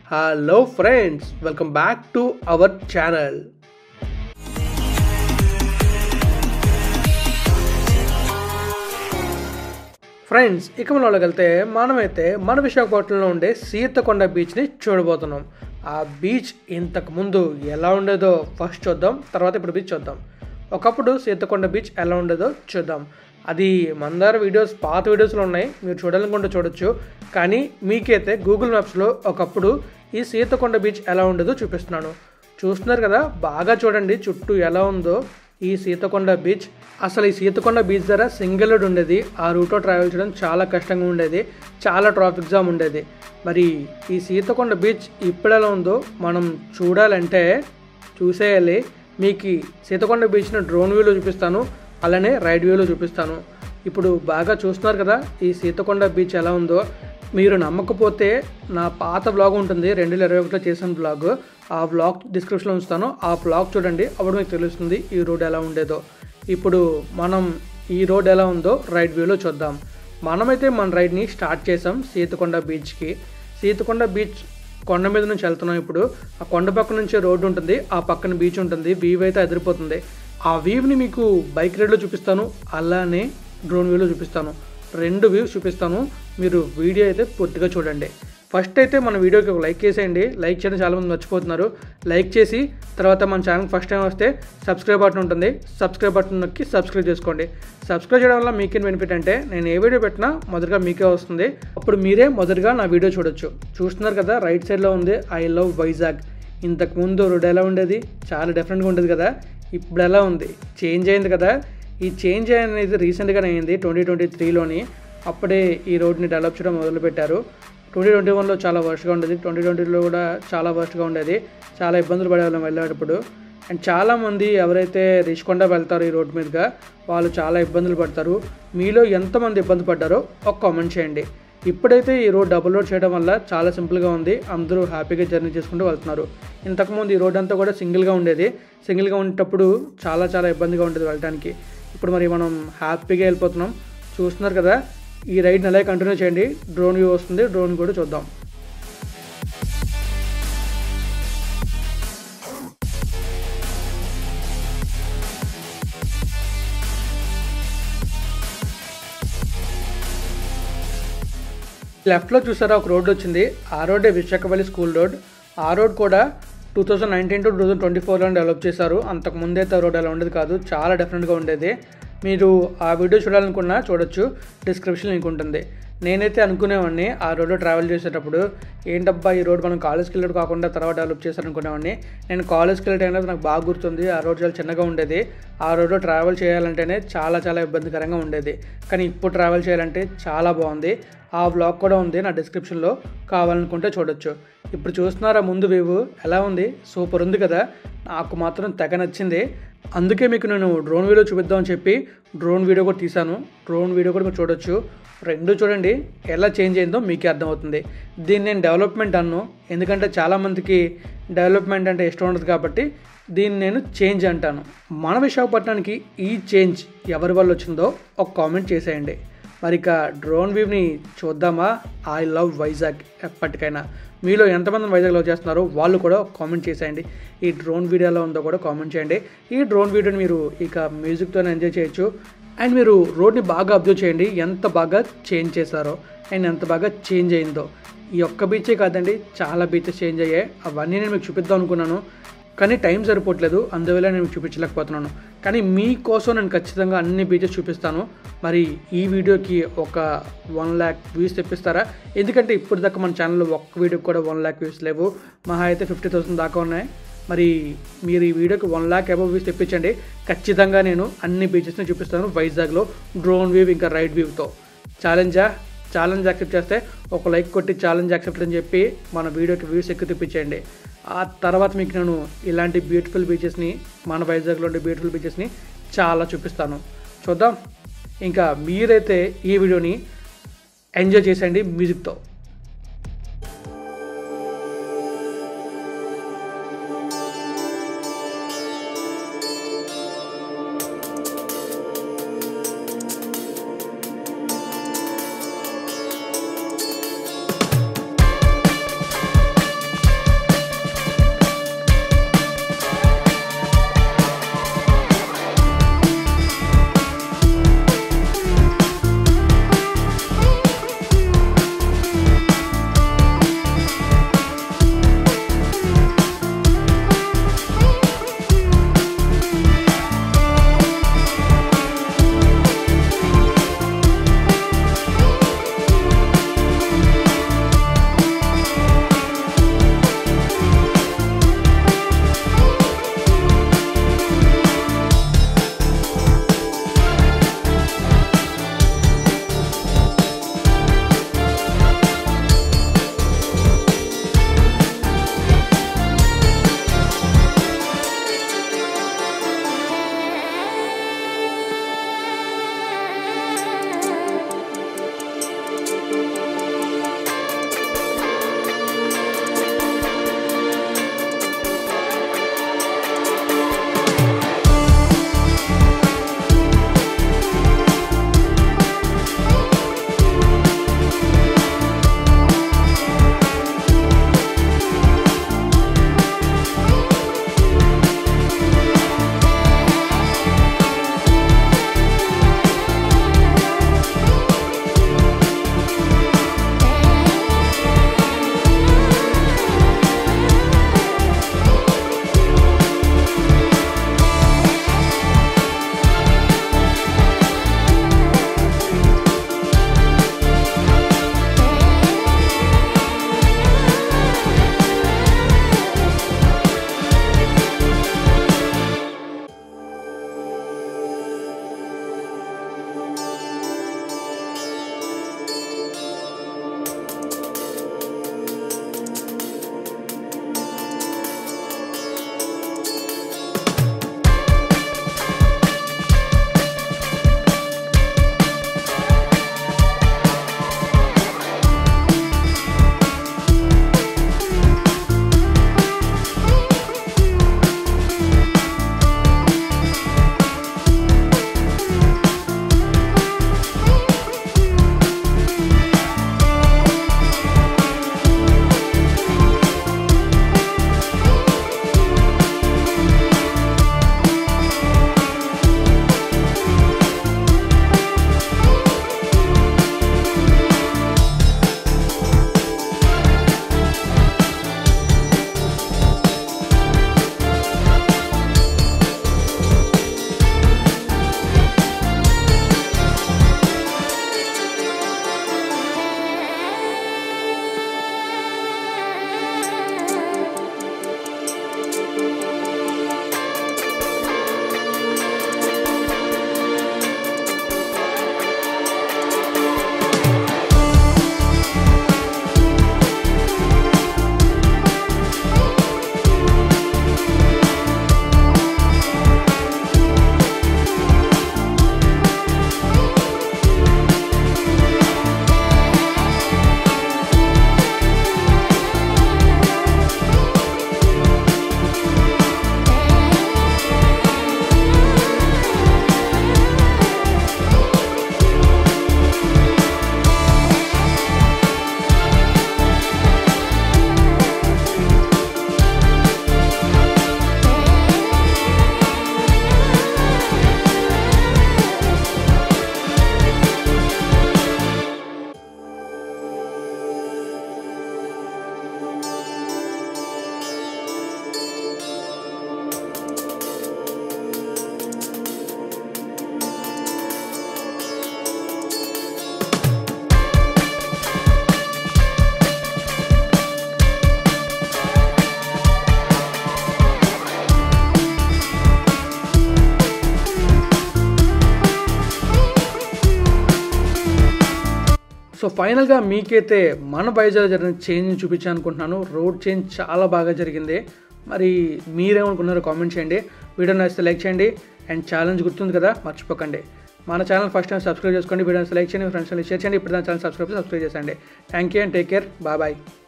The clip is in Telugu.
hello friends welcome back to our channel friends ఇక మనలోకి వెళ్తే మనమైతే మన విశాఖపట్నంలో ఉండే సీతకొండ బీచ్ని చూడబోతున్నాం ఆ బీచ్ ఇంతకు ముందు ఎలా ఉండేదో ఫస్ట్ చూద్దాం తర్వాత ఇప్పుడు బీచ్ చూద్దాం ఒకప్పుడు సీతకొండ బీచ్ ఎలా ఉండేదో చూద్దాం అది మందార వీడియోస్ పాత వీడియోస్లో ఉన్నాయి మీరు చూడాలనుకుంటే చూడొచ్చు కానీ మీకైతే గూగుల్ మ్యాప్స్లో ఒకప్పుడు ఈ సీతకొండ బీచ్ ఎలా ఉండేదో చూపిస్తున్నాను చూస్తున్నారు కదా బాగా చూడండి చుట్టూ ఎలా ఉందో ఈ సీతకొండ బీచ్ అసలు ఈ సీతకొండ బీచ్ దగ్గర సింగిల్ రోడ్ ఉండేది ఆ రూట్లో ట్రావెల్ చేయడం చాలా కష్టంగా ఉండేది చాలా ట్రాఫిక్ జామ్ ఉండేది మరి ఈ సీతకొండ బీచ్ ఇప్పుడు ఎలా ఉందో మనం చూడాలంటే చూసేయాలి మీకు ఈ సీతకొండ బీచ్ని డ్రోన్ వ్యూలో చూపిస్తాను అలానే రైడ్ వ్యూలో చూపిస్తాను ఇప్పుడు బాగా చూస్తున్నారు కదా ఈ సీతకొండ బీచ్ ఎలా ఉందో మీరు నమ్మకపోతే నా పాత బ్లాగ్ ఉంటుంది రెండు వేల ఇరవై ఒకటిలో చేసిన బ్లాగ్ ఆ బ్లాగ్ డిస్క్రిప్షన్లో ఉంచుతాను ఆ బ్లాగ్ చూడండి అప్పుడు మీకు తెలుస్తుంది ఈ రోడ్ ఎలా ఉండేదో ఇప్పుడు మనం ఈ రోడ్ ఎలా ఉందో రైడ్ వ్యూలో చూద్దాం మనమైతే మన రైడ్ని స్టార్ట్ చేసాం సీతకొండ బీచ్కి సీతకొండ బీచ్ కొండ మీద నుంచి వెళ్తున్నాం ఇప్పుడు ఆ కొండ పక్క నుంచి రోడ్డు ఉంటుంది ఆ పక్కన బీచ్ ఉంటుంది వీవ్ అయితే ఎదిరిపోతుంది ఆ వీవ్ని మీకు బైక్ రైడ్లో చూపిస్తాను అలానే డ్రోన్ వ్యూలో చూపిస్తాను రెండు వ్యూస్ చూపిస్తాను మీరు వీడియో అయితే పూర్తిగా చూడండి ఫస్ట్ అయితే మన వీడియోకి ఒక లైక్ చేసేయండి లైక్ చేయడం చాలామంది మర్చిపోతున్నారు లైక్ చేసి తర్వాత మన ఛానల్ ఫస్ట్ టైం వస్తే సబ్స్క్రైబ్ బటన్ ఉంటుంది సబ్స్క్రైబ్ బటన్ నొక్కి సబ్స్క్రైబ్ చేసుకోండి సబ్స్క్రైబ్ చేయడం వల్ల మీకేం బెనిఫిట్ అంటే నేను ఏ వీడియో పెట్టినా మొదటగా మీకే వస్తుంది అప్పుడు మీరే మొదటగా నా వీడియో చూడొచ్చు చూస్తున్నారు కదా రైట్ సైడ్లో ఉంది ఐ లవ్ వైజాగ్ ఇంతకు ముందు రోడ్ ఎలా ఉండేది చాలా డిఫరెంట్గా ఉండేది కదా ఇప్పుడు ఎలా ఉంది చేంజ్ అయింది కదా ఈ చేంజ్ అనేది రీసెంట్గానే అయింది ట్వంటీ ట్వంటీ త్రీలోని అప్పుడే ఈ రోడ్ని డెవలప్ చేయడం మొదలుపెట్టారు ట్వంటీ ట్వంటీ వన్లో చాలా వర్స్ట్గా ఉండేది ట్వంటీ ట్వంటీలో కూడా చాలా వర్స్ట్గా ఉండేది చాలా ఇబ్బందులు పడేవాళ్ళం వెళ్ళేటప్పుడు అండ్ చాలామంది ఎవరైతే రిషికొండ వెళ్తారో ఈ రోడ్ మీదుగా వాళ్ళు చాలా ఇబ్బందులు పడతారు మీలో ఎంతమంది ఇబ్బంది పడ్డారో ఒక కామెంట్ చేయండి ఇప్పుడైతే ఈ రోడ్ డబుల్ రోడ్ చేయడం వల్ల చాలా సింపుల్గా ఉంది అందరూ హ్యాపీగా జర్నీ చేసుకుంటూ వెళ్తున్నారు ఇంతకుముందు ఈ రోడ్ అంతా కూడా సింగిల్గా ఉండేది సింగిల్గా ఉండేటప్పుడు చాలా చాలా ఇబ్బందిగా ఉండేది వెళ్ళడానికి ఇప్పుడు మరి మనం హ్యాపీగా వెళ్ళిపోతున్నాం చూస్తున్నారు కదా ఈ రైడ్ని అలాగే కంటిన్యూ చేయండి డ్రోన్ వ్యూ వస్తుంది డ్రోన్ కూడా చూద్దాం లెఫ్ట్లో చూసారా ఒక రోడ్ వచ్చింది ఆ రోడ్డే విశాఖపల్లి స్కూల్ రోడ్ ఆ రోడ్ కూడా two thousand nineteen to two thousand twenty ఫోర్లో డెవలప్ చేశారు అంతకు ముందే ఆ రోడ్ అలా ఉండేది కాదు చాలా డిఫరెంట్గా ఉండేది మీరు ఆ వీడియో చూడాలనుకున్నా చూడొచ్చు డిస్క్రిప్షన్ లింక్ ఉంటుంది నేనైతే అనుకునేవాడిని ఆ రోడ్లో ట్రావెల్ చేసేటప్పుడు ఏంటబ్బా ఈ రోడ్ మనం కాలేజ్కి వెళ్ళడం కాకుండా తర్వాత డెవలప్ చేశారనుకునేవాడిని నేను కాలేజ్కి వెళ్ళే టైంలో నాకు బాగా గుర్తుంది ఆ రోడ్ చాలా చిన్నగా ఉండేది ఆ రోడ్లో ట్రావెల్ చేయాలంటేనే చాలా చాలా ఇబ్బందికరంగా ఉండేది కానీ ఇప్పుడు ట్రావెల్ చేయాలంటే చాలా బాగుంది ఆ బ్లాగ్ కూడా ఉంది నా డిస్క్రిప్షన్లో కావాలనుకుంటే చూడొచ్చు ఇప్పుడు చూస్తున్నారా ముందు వేవు ఎలా ఉంది సూపర్ ఉంది కదా నాకు మాత్రం తెగ నచ్చింది అందుకే మీకు నేను డ్రోన్ వీడియో చూపిద్దామని చెప్పి డ్రోన్ వీడియో కూడా తీశాను డ్రోన్ వీడియో కూడా మీరు చూడొచ్చు రెండు చూడండి ఎలా చేంజ్ అయిందో మీకే అర్థమవుతుంది దీన్ని నేను డెవలప్మెంట్ అన్ను ఎందుకంటే చాలామందికి డెవలప్మెంట్ అంటే ఇష్టం ఉండదు కాబట్టి దీన్ని నేను చేంజ్ అంటాను మన విశాఖపట్నానికి ఈ చేంజ్ ఎవరి వల్ల వచ్చిందో ఒక కామెంట్ చేసేయండి మరి ఇక డ్రోన్ వ్యూని చూద్దామా ఐ లవ్ వైజాగ్ ఎప్పటికైనా మీలో ఎంతమంది వైజాగ్ లవ్ చేస్తున్నారో వాళ్ళు కూడా కామెంట్ చేసేయండి ఈ డ్రోన్ వీడియో ఎలా ఉందో కూడా కామెంట్ చేయండి ఈ డ్రోన్ వీడియోని మీరు ఇక మ్యూజిక్తోనే ఎంజాయ్ చేయొచ్చు అండ్ మీరు రోడ్ని బాగా అబ్జర్వ్ చేయండి ఎంత బాగా చేంజ్ చేశారో అండ్ ఎంత బాగా చేంజ్ అయిందో ఈ ఒక్క బీచే కాదండి చాలా బీచెస్ చేంజ్ అయ్యాయి అవన్నీ నేను మీకు చూపిద్దాం అనుకున్నాను కానీ టైం సరిపోవట్లేదు అందువల్ల నేను మీకు చూపించలేకపోతున్నాను కానీ మీకోసం నేను ఖచ్చితంగా అన్ని బీచెస్ చూపిస్తాను మరి ఈ వీడియోకి ఒక వన్ ల్యాక్ వ్యూస్ తెప్పిస్తారా ఎందుకంటే ఇప్పుడు దాకా మన ఛానల్లో ఒక్క వీడియోకి కూడా వన్ ల్యాక్ వ్యూస్ లేవు మహా అయితే ఫిఫ్టీ థౌసండ్ దాకా ఉన్నాయి మరి మీరు ఈ వీడియోకి వన్ ల్యాక్ అబవ్ వ్యూస్ తెప్పించండి ఖచ్చితంగా నేను అన్ని బీచెస్ని చూపిస్తాను వైజాగ్లో డ్రోన్ వ్యూ ఇంకా రైడ్ వ్యూతో ఛాలెంజా ఛాలెంజ్ యాక్సెప్ట్ చేస్తే ఒక లైక్ కొట్టి ఛాలెంజ్ యాక్సెప్ట్ అని చెప్పి మన వీడియోకి వ్యూస్ ఎక్కువ తెప్పించండి ఆ తర్వాత మీకు నేను ఇలాంటి బ్యూటిఫుల్ బీచెస్ని మన వైజాగ్లో ఉండే బ్యూటిఫుల్ బీచెస్ని చాలా చూపిస్తాను చూద్దాం ఇంకా మీరైతే ఈ వీడియోని ఎంజాయ్ చేసేయండి మ్యూజిక్తో సో ఫైనల్గా మీకైతే మన బైజాలో జరిగిన చేంజ్ చూపించాను అనుకుంటున్నాను రోడ్ చేంజ్ చాలా బాగా జరిగింది మరి మీరేమనుకున్నారో కామెంట్ చేయండి వీడియో నచ్చితే లైక్ చేయండి అండ్ ఛాలెంజ్ గుర్తుంది కదా మర్చిపోకండి మన ఛానల్ ఫస్ట్ టైం సబ్స్క్రైబ్ చేసుకోండి వీడియోని లైక్ చేయండి ఫ్రెండ్స్ షేర్ చేయండి ఇప్పుడు దాని ఛానల్ సబ్స్క్రైబ్ సబ్స్క్రైబ్ చేయండి thank you and take care bye bye